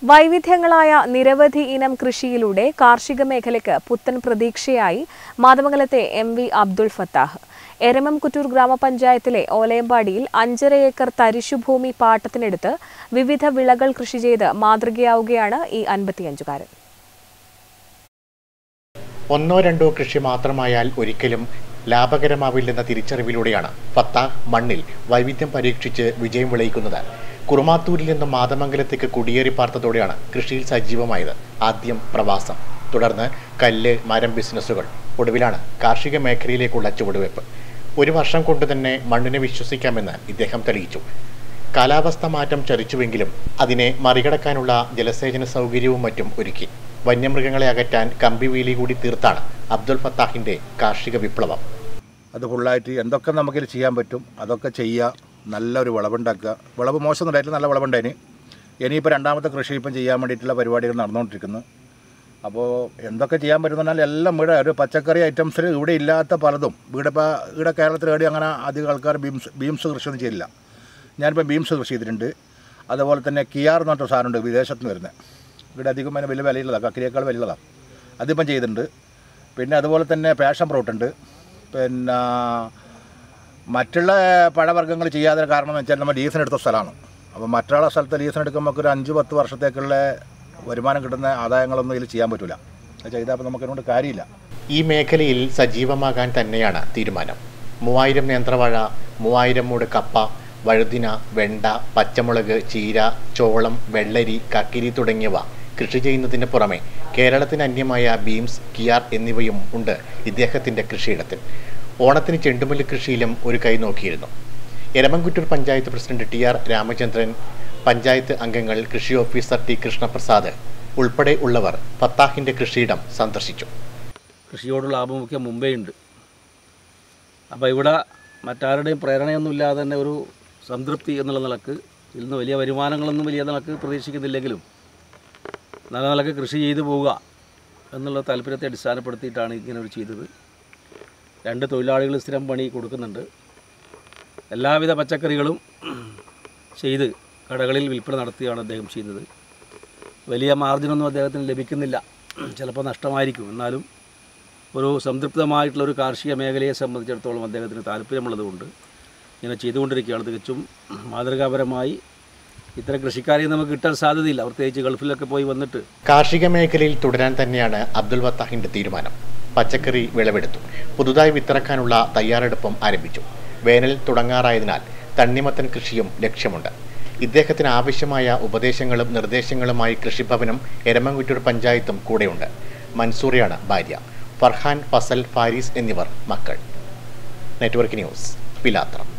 വൈവിധ്യങ്ങളായ നിരവധി ഇനം കൃഷിയിലൂടെ കാർഷിക മേഖലയ്ക്ക് പുത്തൻ പ്രതീക്ഷയായി മാതമംഗലത്തെ എം വി അബ്ദുൾ ഫത്താഹ് എരമംകുറ്റൂർ ഗ്രാമപഞ്ചായത്തിലെ ഓലയമ്പാടിയിൽ അഞ്ചര ഏക്കർ തരിശുഭൂമി പാട്ടത്തിനെടുത്ത് വിവിധ വിളകൾ കൃഷി ചെയ്ത് മാതൃകയാവുകയാണ് ഈ അൻപത്തിയഞ്ചുകാരൻ ഒന്നോ രണ്ടോ കൃഷി മാത്രമായാൽ ഒരിക്കലും ലാഭകരമാവില്ലെന്ന തിരിച്ചറിവിലൂടെയാണ് ഫത്താഹ് മണ്ണിൽ വൈവിധ്യം പരീക്ഷിച്ച് വിജയം വിളയിക്കുന്നത് കുറുമാത്തൂരിൽ നിന്നും മാതമംഗലത്തേക്ക് കുടിയേറി പാർത്തതോടെയാണ് കൃഷിയിൽ സജീവമായത് ആദ്യം പ്രവാസം തുടർന്ന് കല്ല് മരം ബിസിനസ്സുകൾ ഒടുവിലാണ് കാർഷിക മേഖലയിലേക്കുള്ള ചുവടുവെപ്പ് ഒരു വർഷം കൊണ്ട് തന്നെ മണ്ണിനെ വിശ്വസിക്കാമെന്ന് ഇദ്ദേഹം തെളിയിച്ചു കാലാവസ്ഥ മാറ്റം ചതിച്ചുവെങ്കിലും അതിനെ മറികടക്കാനുള്ള ജലസേചന സൗകര്യവും മറ്റും ഒരുക്കി വന്യമൃഗങ്ങളെ അകറ്റാൻ കമ്പിവേലി കൂടി തീർത്താണ് അബ്ദുൽ ഫത്താഹിന്റെ കാർഷിക വിപ്ലവം അത് ഫുള്ളായിട്ട് എന്തൊക്കെ നമുക്കിത് ചെയ്യാൻ പറ്റും അതൊക്കെ ചെയ്യുക നല്ലൊരു വിളവുണ്ടാക്കുക വിളവ് മോശം ഉണ്ടായിട്ടില്ല നല്ല വിളവുണ്ടായിന് ഇനിയിപ്പോൾ രണ്ടാമത്തെ കൃഷി ഇപ്പം ചെയ്യാൻ വേണ്ടിയിട്ടുള്ള പരിപാടികൾ നടന്നുകൊണ്ടിരിക്കുന്നു അപ്പോൾ എന്തൊക്കെ ചെയ്യാൻ പറ്റുന്ന എല്ലാം ഇവിടെ ഒരു പച്ചക്കറി ഐറ്റംസിൽ ഇവിടെ ഇല്ലാത്ത പലതും ഇവിടെ ഇപ്പോൾ ഇവിടെ കേരളത്തിൽ എവിടെ അങ്ങനെ അധികം ആൾക്കാർ ബീംസ് ബീംസ് കൃഷിയൊന്നും ചെയ്യില്ല ഞാനിപ്പോൾ ബീംസ് കൃഷി ചെയ്തിട്ടുണ്ട് അതുപോലെ തന്നെ കിയാർ എന്ന് പറഞ്ഞ സാധനമുണ്ട് വിദേശത്ത് നിന്ന് വരുന്നത് ഇവിടെ അധികം അതിന് വലിയ വിലയുള്ളതാണ് കക്കിരിയേക്കാൾ വിലയുള്ളതാണ് അതിപ്പം ചെയ്തിട്ടുണ്ട് പിന്നെ അതുപോലെ തന്നെ പാഷൻ ഫ്രൂട്ട് ഉണ്ട് പിന്നെ മറ്റുള്ള പഴവർഗ്ഗങ്ങൾ ചെയ്യാതെ കാരണം എന്ന് വെച്ചാൽ നമ്മൾ ലീസിന് എടുത്ത സ്ഥലമാണ് അപ്പോൾ മറ്റുള്ള സ്ഥലത്ത് ലീസിന് എടുക്കുമ്പോൾ നമുക്ക് ഒരു അഞ്ച് പത്ത് വർഷത്തേക്കുള്ള വരുമാനം കിട്ടുന്ന ആദായങ്ങളൊന്നും ഇതിൽ ചെയ്യാൻ പറ്റില്ല അത് ചെയ്താൽ അപ്പോൾ നമുക്കതുകൊണ്ട് കാര്യമില്ല ഈ മേഖലയിൽ സജീവമാകാൻ തന്നെയാണ് തീരുമാനം മൂവായിരം നേന്ത്രവാഴ മൂവായിരം മൂട് കപ്പ വഴുതിന വെണ്ട പച്ചമുളക് ചീര ചോളം വെള്ളരി കക്കിരി തുടങ്ങിയവ കൃഷി ചെയ്യുന്നതിന് പുറമെ കേരളത്തിന് അന്യമായ ബീംസ് കിയാർ എന്നിവയും ഉണ്ട് ഇദ്ദേഹത്തിൻ്റെ കൃഷിയിടത്തിൽ ഓണത്തിന് ചെണ്ടുമല്ലി കൃഷിയിലും ഒരു കൈ നോക്കിയിരുന്നു Eramamkuttoor panchayat president T R Ramachandran panchayat അംഗങ്ങൾ കൃഷി ഓഫീസർ ടി കൃഷ്ണപ്രസാദ് ഉൾപ്പെടെ ഉള്ളവർ ഫത്താഹിന്റെ കൃഷിയിടം സന്ദർശിച്ചു കൃഷിയോടുള്ള ആഭിമുഖ്യം മുമ്പേ ഉണ്ട് അപ്പോൾ ഇവിടെ മറ്റാരുടെയും പ്രേരണയൊന്നുമില്ലാതെ തന്നെ ഒരു സംതൃപ്തി എന്നുള്ള നിലക്ക് ഇതിൽ നിന്ന് വലിയ വരുമാനങ്ങളൊന്നും വലിയ നിലക്ക് പ്രതീക്ഷിക്കുന്നില്ലെങ്കിലും നല്ല നിലക്ക് കൃഷി ചെയ്തു പോവുക എന്നുള്ള താല്പര്യത്തെ അടിസ്ഥാനപ്പെടുത്തിയിട്ടാണ് ഇങ്ങനെ ഒരു ചെയ്തത് രണ്ട് തൊഴിലാളികൾ സ്ഥിരം പണി കൊടുക്കുന്നുണ്ട് എല്ലാവിധ പച്ചക്കറികളും ചെയ്ത് കടകളിൽ വിൽപ്പന നടത്തിയാണ് അദ്ദേഹം ചെയ്യുന്നത് വലിയ മാർജിനൊന്നും അദ്ദേഹത്തിന് ലഭിക്കുന്നില്ല ചിലപ്പോൾ നഷ്ടമായിരിക്കും എന്നാലും ഒരു സംതൃപ്തമായിട്ടുള്ള ഒരു കാർഷിക മേഖലയെ സംബന്ധിച്ചിടത്തോളം അദ്ദേഹത്തിന് താല്പര്യമുള്ളതുകൊണ്ട് ഇങ്ങനെ ചെയ്തുകൊണ്ടിരിക്കുകയാണ് തികച്ചും മാതൃകാപരമായി ഇത്തരം കൃഷിക്കാരെയും നമുക്ക് കിട്ടാൻ സാധ്യതയില്ല പ്രത്യേകിച്ച് ഗൾഫിലൊക്കെ പോയി വന്നിട്ട് കാർഷിക മേഖലയിൽ തുടരാൻ തന്നെയാണ് അബ്ദുൽ വത്താഹിന്റെ തീരുമാനം പച്ചക്കറി വിളവെടുത്തു പുതുതായി വിത്തിറക്കാനുള്ള തയ്യാറെടുപ്പും ആരംഭിച്ചു വേനൽ തുടങ്ങാറായതിനാൽ തണ്ണിമത്തൻ കൃഷിയും ലക്ഷ്യമുണ്ട് ഇദ്ദേഹത്തിന് ആവശ്യമായ ഉപദേശങ്ങളും നിർദ്ദേശങ്ങളുമായി കൃഷിഭവനും എരമംകുറ്റൂർ പഞ്ചായത്തും കൂടെയുണ്ട് മൻസൂറിയാണ് ഭാര്യ ഫർഹാൻ ഫസൽ ഫാരീസ് എന്നിവർ മക്കൾ നെറ്റ്വർക്ക് ന്യൂസ് പിലാത്രം